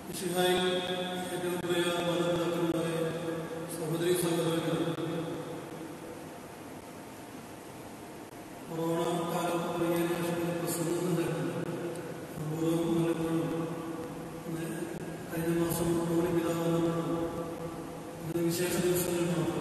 മിശിഹായിൽ ഏറ്റവും പ്രിയ മാതാപിതാക്കളുമായ സഹോദരി സഹോദരങ്ങൾ കൊറോണ കാലം തുടങ്ങിയതിനു ശേഷം പ്രസംഗത്തിന്റെ അപൂർവം പലപ്പോഴും ഇന്ന് കഴിഞ്ഞ മാസം മോണി പിതാവ് അതിന് വിശേഷ ദിവസങ്ങളിൽ മാത്രം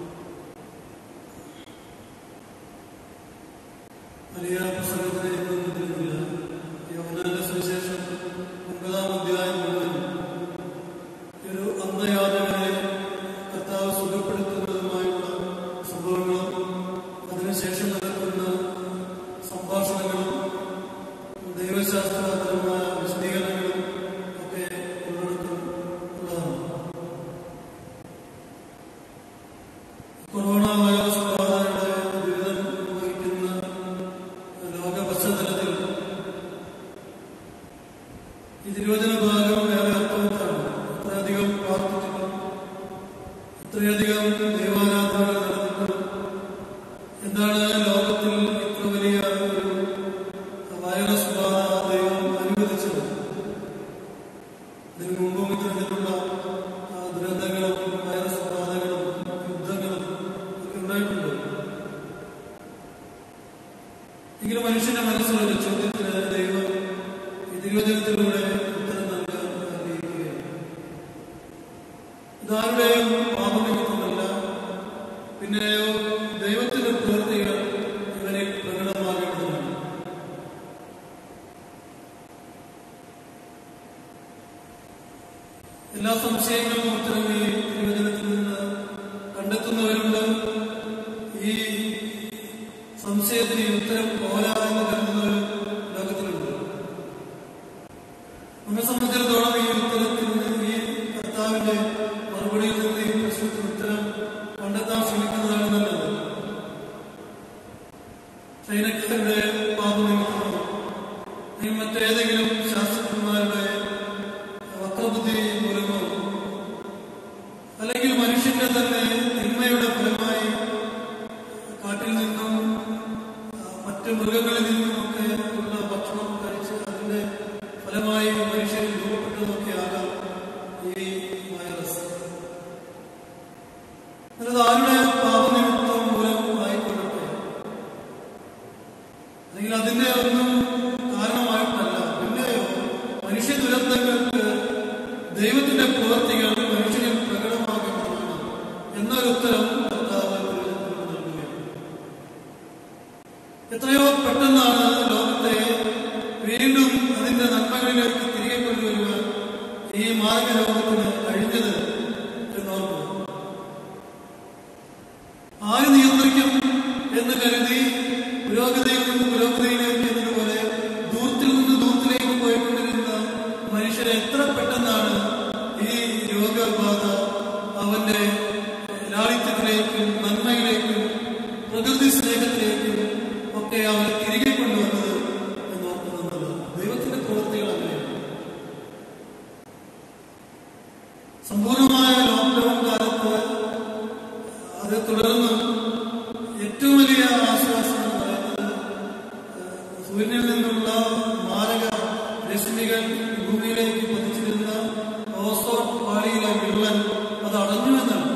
വലിയ പ്രസംഗത്തിന് ഇന്ന് നിന്നിരുന്നില്ല യോഹന്നാന്റെ സുവിശേഷം ഒൻപതാം അധ്യായം മുതൽ ഒരു അന്ധയാതകനെ കർത്താവ് സുഖപ്പെടുത്തുന്നതുമായുള്ള സംഭവങ്ങളും അതിനുശേഷം നടക്കുന്ന സംഭാഷണങ്ങളും ദൈവശാസ്ത്രപരമായ വിശദീകരണങ്ങളും ഒക്കെ ഉള്ളടക്കം ഉള്ളതാണ് കൊറോണ വൈറസ് ബാധയുടെ ദുരിതം അനുഭവിക്കുന്ന ലോക പശ്ചാത്തലത്തിൽ ഈ തിരുവചന ഭാഗം വേറെ അർത്ഥവത്താണ് അത്രയധികം പ്രാർത്ഥിച്ചിട്ടും ഇത്രയധികം ദൈവാരാധനകൾ നടന്നിട്ടും എന്താണ് ലോകത്തിൽ ഇത്ര വലിയ ഒരു വൈറസ് ബാധ ദൈവം അനുവദിച്ചത് ഇതിനു മുമ്പും ഇത്തരത്തിലുള്ള ആ, ദുരന്തങ്ങളും വൈറസ് ബാധകളും യുദ്ധങ്ങളും ഒക്കെ ഉണ്ടായിട്ടുണ്ട് എങ്കിലും മനുഷ്യന്റെ മനസ്സിലൊരു ചോദ്യത്തിന് ദൈവം ഈ തിരുവചനത്തിലൂടെ ഉത്തരം നൽകാൻ ആഗ്രഹിക്കുകയാണ് ഇതാരുടെയും പാപനിമിത്തമല്ല പിന്നെയോ ദൈവത്തിന്റെ പ്രവൃത്തികൾ ഇവരെ പ്രകടമാകേണ്ടതാണ് എല്ലാ സംശയങ്ങളും ഉത്തരം ഈ തിരുവചനത്തിൽ നിന്ന് കണ്ടെത്തുന്നവരുണ്ട് ഈ സംശയത്തിന് ഈ ഉത്തരം പോരാ എന്ന് കരുതുന്നവരും ലോകത്തിലുണ്ട് നമ്മെ സംബന്ധിച്ചിടത്തോളം ഈ ഉത്തരത്തിൽ നിന്ന് ഈ കർത്താവിന്റെ മറുപടിയിൽ നിന്ന് ഈ പ്രശ്നത്തിന് ഉത്തരം കണ്ടെത്താൻ ശ്രമിക്കുന്നതാണ് നല്ലത് ചൈനക്കാരുടെ പാപനിമിത്തമോ അല്ലെങ്കിൽ മറ്റേതെങ്കിലും ശാസ്ത്രജ്ഞന്മാരുടെ വക്രബുദ്ധി മൂലമോ അല്ലെങ്കിൽ മനുഷ്യന്റെ തന്നെ തിന്മയുടെ ഫലമായി കാട്ടിൽ നിന്നും ആ, മറ്റ് മൃഗങ്ങളിൽ നിന്നുമൊക്കെ ഉള്ള ഭക്ഷണം കഴിച്ച് അതിന്റെ ഫലമായി മനുഷ്യൻ രൂപപ്പെട്ടതൊക്കെ ആകാം ഈ വൈറസ് അത് ആരുടെ പാപനിമിത്തം മൂലം ആയിക്കൊള്ളട്ടെ അല്ലെങ്കിൽ അതിന്റെ ഒന്നും കാരണമായിട്ടല്ല പിന്നെയോ മനുഷ്യ ദുരന്തങ്ങൾക്ക് ദൈവത്തിന്റെ പ്രവർത്തികൾ മനുഷ്യനിൽ പ്രകടമാകേണ്ടതാണ് എന്നൊരു ഉത്തരം കർത്താവ് തിരുവചനത്തിൽ നൽകുകയാണ് എത്രയോ പെട്ടെന്നാണ് ലോകത്തെ വീണ്ടും അതിന്റെ നന്മകളിലേക്ക് തിരികെ കൊണ്ടുവരുവാൻ ഈ മാർഗലോകത്തിന് കഴിഞ്ഞത് എന്നോർക്കുക ആര് നിയന്ത്രിക്കും എന്ന് കരുതി പുരോഗതിയിൽ നിന്ന് പുരോഗതിയിലേക്ക് എന്നതുപോലെ ദൂരത്തിൽ നിന്ന് ദൂരത്തിലേക്ക് പോയിക്കൊണ്ടിരുന്ന മനുഷ്യരെ എത്ര പെട്ടെന്നാണ് ഈ രോഗബാധ അവന്റെ ലാളിത്യത്തിലേക്കും നന്മയിലേക്കും പ്രകൃതി സ്നേഹത്തിലേക്കും ഒക്കെ അവരെ തിരികെ കൊണ്ടുവന്നത് എന്ന് ഓർക്കുന്നത് ദൈവത്തിന്റെ പ്രവൃത്തികൾ അങ്ങനെയാണ് സമ്പൂർണമായ ലോക്ക്ഡൌൺ കാലത്ത് അത് തുടർന്ന് ഏറ്റവും വലിയ ആശ്വാസം എന്ന് പറയുന്നത് ഏഹ്, സൂര്യനിൽ നിന്നുള്ള മാരക രശ്മികൾ ഭൂമിയിലേക്ക് പതിച്ചിരുന്ന ഓസോൺ പാളിയിലെ വിള്ളൽ അത് അടഞ്ഞു എന്നാണ്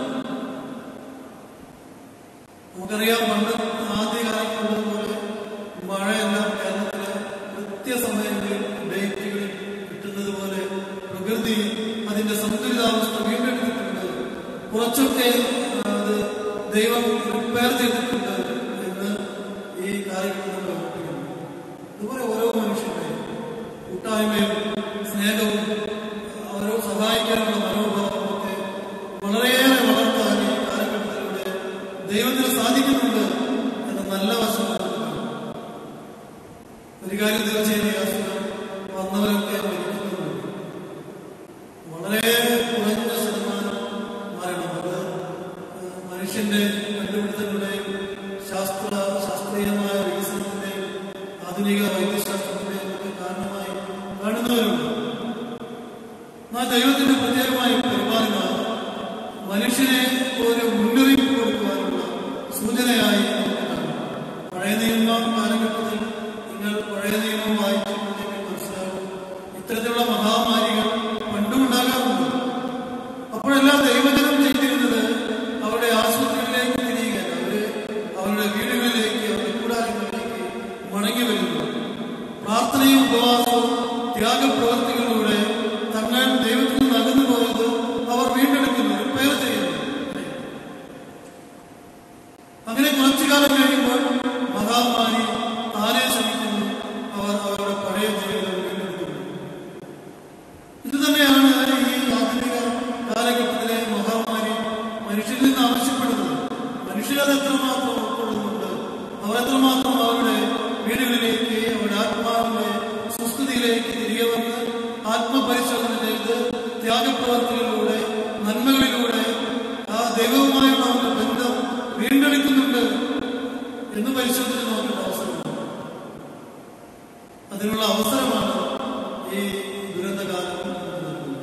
നമുക്കറിയാം പണ്ട് ആദ്യ കാലത്തുള്ളതുപോലെ മഴയെല്ലാം കേരളത്തിലെ കൃത്യസമയങ്ങളിൽ ഡേറ്റുകളിൽ കിട്ടുന്നത് പോലെ പ്രകൃതി അതിന്റെ സന്തുലിതാവസ്ഥ വീണ്ടെടുത്തിട്ടുണ്ട് കുറച്ചൊക്കെ ആ, അത് ദൈവം റിപ്പയർ ചെയ്തിട്ടുണ്ട് എന്ന് ഈ കാലഘട്ടത്തിൽ പ്രവർത്തിക്കുന്നു അതുപോലെ ഓരോ മനുഷ്യരുടെയും കൂട്ടായ്മയും സ്നേഹവും അവരെ സഹായിക്കാനുള്ള മനോഭാവവും ഒക്കെ വളരെയേറെ വളർത്താൻ ഈ കാലഘട്ടത്തിലൂടെ ദൈവത്തിന് സാധിക്കുന്നുണ്ട് എന്ന നല്ല വശം നമുക്ക് കാണാം. ഒരു കാര്യം തീർച്ചയായും ഈ അസുഖം വന്നവരൊക്കെ മരിക്കുന്നുണ്ട് വളരെ കുറഞ്ഞ ശതമാനം മരണം അത് ഏഹ്, മനുഷ്യന്റെ കണ്ടുപിടുത്തങ്ങളുടെയും ശാസ്ത്ര ശാസ്ത്രീയമായ വികസനത്തിന്റെയും ആധുനിക വൈദ്യശാസ്ത്രത്തിന്റെയും ഒക്കെ കാരണമായി കാണുന്നവരുണ്ട് എന്നാൽ ദൈവത്തിന്റെ പ്രത്യേകമായ പരിപാലന മനുഷ്യനെ ഒരു മുന്നറിയിപ്പ് കൊടുക്കുവാനുള്ള സൂചനയായി നമുക്ക് കാണാം. പഴയ നിയമ കാലഘട്ടത്തിൽ നിങ്ങൾ പഴയ നിയമം വായിച്ചിട്ടുണ്ടെങ്കിൽ മനസ്സിലാവും ഇത്തരത്തിലുള്ള മഹാമാരികൾ പണ്ടും മടങ്ങി വരുന്നു പ്രാർത്ഥനയും ഉപവാസവും ത്യാഗപ്രവർത്തികളിലൂടെ തങ്ങൾ ദൈവത്തിൽ നിന്ന് അകന്നു പോയത് അവർ വീണ്ടെടുക്കുന്നു റിപ്പയർ ചെയ്യുന്നു അങ്ങനെ കുറച്ചു കാലം കഴിയുമ്പോൾ മഹാമാരി താനെ ശ്രമിക്കുന്നു അവർ അവരുടെ പഴയ ജീവിതം വീണ്ടെടുക്കുന്നു ഇത് തന്നെയാണ് ഈ ആധുനിക കാലഘട്ടത്തിലെ മഹാമാരി മനുഷ്യരിൽ നിന്ന് ആവശ്യപ്പെടുന്നത് മനുഷ്യരത് എത്രമാത്രം ഉൾക്കൊള്ളുന്നുണ്ട് അവർ എത്രമാത്രം അവരുടെ വീടുകളിലേക്ക് അവരുടെ ആത്മാവിന്റെ സുസ്ഥിതിയിലേക്ക് തിരികെ വന്ന് ആത്മപരിശോധന ചെയ്ത് ത്യാഗപ്രവർത്തികളിലൂടെ നന്മകളിലൂടെ ആ ദൈവവുമായുള്ള അവരുടെ ബന്ധം വീണ്ടെടുക്കുന്നുണ്ട് എന്ന് പരിശോധിച്ച് നോക്കേണ്ട അവസരമാണ് അതിനുള്ള അവസരമാണ് ഈ ദുരന്തകാലം നമുക്ക് നൽകുന്നത്.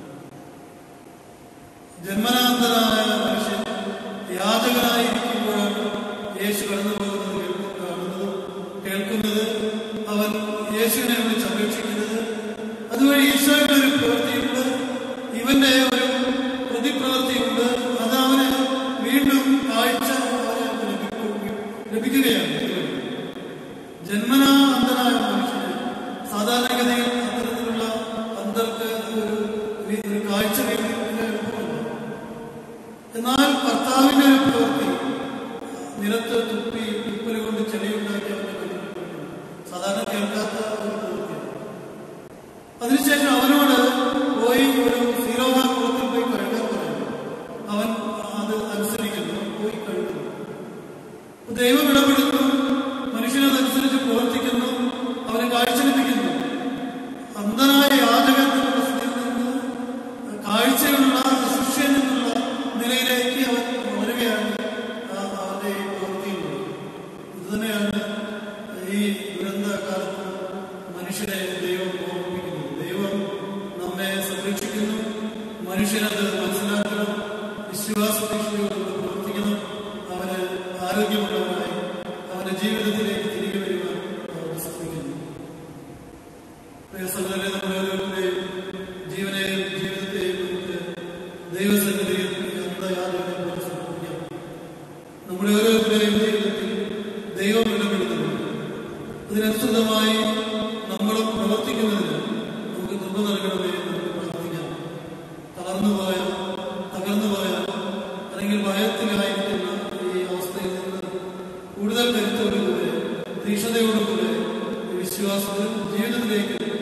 ജന്മനാന്തരായ മനുഷ്യൻ യാചകനായിരിക്കുമ്പോഴാണ് യേശു കടന്നു പോകുന്നത് കേൾക്കുന്ന- കാണുന്നതും കേൾക്കുന്നത് അവൻ യേശുവിനെ വിളിച്ച് അപേക്ഷിക്കുന്നത് അതുവഴി ഈശോയുടെ ഒരു പ്രവൃത്തിയുണ്ട് ഇവന്റെ ഒരു പ്രതിപ്രവൃത്തിയുണ്ട് അത് അവന് വീണ്ടും കാഴ്ച അവന് ലഭിക്കും- ലഭിക്കുകയാണ് ജന്മനാ അന്ധനായ മനുഷ്യന് സാധാരണഗതിയിൽ അത്തരത്തിലുള്ള അന്ധർക്ക് ഒരു വി- ഒരു കാഴ്ച വീണ്ടും എളുപ്പമല്ല എന്നാൽ കർത്താവിന്റെ ഒരു പ്രവൃത്തി നിലത്ത് തുപ്പി തുപ്പല് കൊണ്ട് ചെളിയുണ്ടാക്കി അവനെ കണ്ടിട്ടുണ്ട് സാധാരണ കേൾക്കാത്ത ഒരു പ്രവൃത്തിയാണ് അതിനുശേഷം അവനോട് പോയി ഒരു സീറോഹാ കുളത്തിൽ പോയി കഴുകാൻ പറയുന്നു അവൻ അത് അനുസരിക്കുന്നു അവൻ പോയി കഴുകുന്നു ദൈവം ഇടപെടുന്നു മനുഷ്യനതനുസരിച്ച് പ്രവർത്തിക്കുന്നു അവന് കാഴ്ച ലഭിക്കുന്നു അന്ധനായ യാചകൻ എന്നുള്ള സ്ഥിതിയിൽ നിന്ന് കാഴ്ചയുള്ള ശിഷ്യൻ എന്നുള്ള നിലയിലേക്ക് അവൻ വളരുകയാണ് ആ അവന്റെ ഈ പ്രവൃത്തിയിലൂടെ ഇത് തന്നെയാണ് ഈ ദുരന്ത കാലത്ത് മനുഷ്യനെ ദൈവം ഓർമ്മിപ്പിക്കുന്നത് ദൈവം നമ്മെ സംരക്ഷിക്കുന്നു മനുഷ്യനത് മനസ്സിലാക്കണം വിശ്വാസദീക്ഷയോട് പ്രവർത്തിക്കണം അവന് ആരോഗ്യമുള്ളവനായി അവന്റെ ജീവിതത്തിലേക്ക് തിരികെ വരുവാൻ അവർ ശ്രമിക്കുന്നു പ്രിയ സഹോദരരെ നമ്മുടെ ഓരോരുത്തരുടെയും ജീവനെയും ജീവിതത്തെയും നമുക്ക് ദൈവസന്നിധിയിൽ അന്തയാതൊരു പോലെ സമർപ്പിക്കാം നമ്മുടെ ഓരോരുത്തരുടെയും ജീവിതത്തിൽ ദൈവം ഇടപെടുന്നുണ്ട് അതിനനുസൃതമായി നമ്മളും പ്രവർത്തിക്കുന്നതിന് നമുക്ക് കൃപ നൽകണമേ എന്ന് നമുക്ക് പ്രാർത്ഥിക്കാം തളർന്നു പോയ തകർന്നു പോയ അല്ലെങ്കിൽ ഭയത്തിലായിരിക്കുന്ന ഈ അവസ്ഥയിൽ നിന്ന് കൂടുതൽ കരുത്തോടുകൂടെ തീക്ഷണതയോടുകൂടെ ഈ വിശ്വാസത്തിൽ ജീവിതത്തിലേക്ക്